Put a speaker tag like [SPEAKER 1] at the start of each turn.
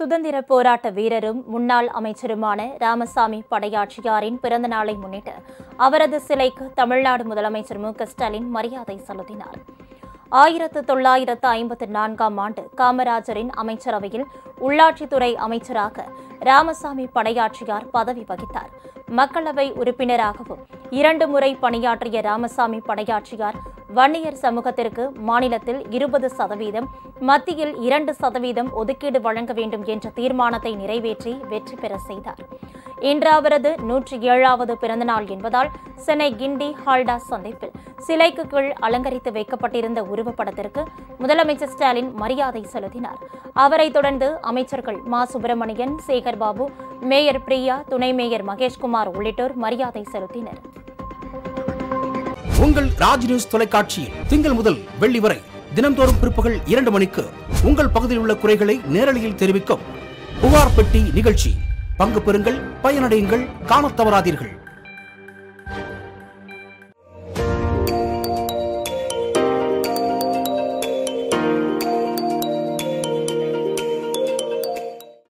[SPEAKER 1] சுதந்திர போராட்ட வீரரும் முன்னாள் அமைச்சருமான ராமசாமி படையாட்சியாரின் பிறந்த நாளை முன்னிட்டு அவரது சிலைக்கு தமிழ்நாடு முதலமைச்சர் மு க ஸ்டாலின் மரியாதை செலுத்தினார் ஆயிரத்து தொள்ளாயிரத்து ஐம்பத்து நான்காம் ஆண்டு காமராஜரின் அமைச்சரவையில் உள்ளாட்சித்துறை அமைச்சராக ராமசாமி படையாட்சியார் பதவி வகித்தார் மக்களவை உறுப்பினராகவும் இரண்டு முறை பணியாற்றிய ராமசாமி படையாட்சியார் வன்னியர் சமூகத்திற்கு மாநிலத்தில் இருபது சதவீதம் மத்தியில் இரண்டு சதவீதம் ஒதுக்கீடு வழங்க வேண்டும் என்ற தீர்மானத்தை நிறைவேற்றி வெற்றி பெற செய்தார் இன்று அவரது நூற்றி ஏழாவது பிறந்தநாள் என்பதால் சென்னை கிண்டி ஹால்டா சந்திப்பில் சிலைக்கு கீழ் அலங்கரித்து வைக்கப்பட்டிருந்த உருவப்படத்திற்கு முதலமைச்சர் ஸ்டாலின் மரியாதை செலுத்தினார் அவரைத் தொடர்ந்து அமைச்சர்கள் மா சுப்பிரமணியன் சேகர் பாபு மேயர் பிரியா துணை மேயர் மகேஷ்குமார் உள்ளிட்டோர் மரியாதை செலுத்தினர்
[SPEAKER 2] உங்கள் ராஜ் நியூஸ் தொலைக்காட்சியில் திங்கள் முதல் வெள்ளி வரை தினம்தோறும் பிற்பகல் இரண்டு மணிக்கு உங்கள் பகுதியில் உள்ள குறைகளை நேரலையில் தெரிவிக்கும் புகார் பெட்டி நிகழ்ச்சி பங்கு பெறுங்கள் பயனடையுங்கள் காணத் தவறாதீர்கள்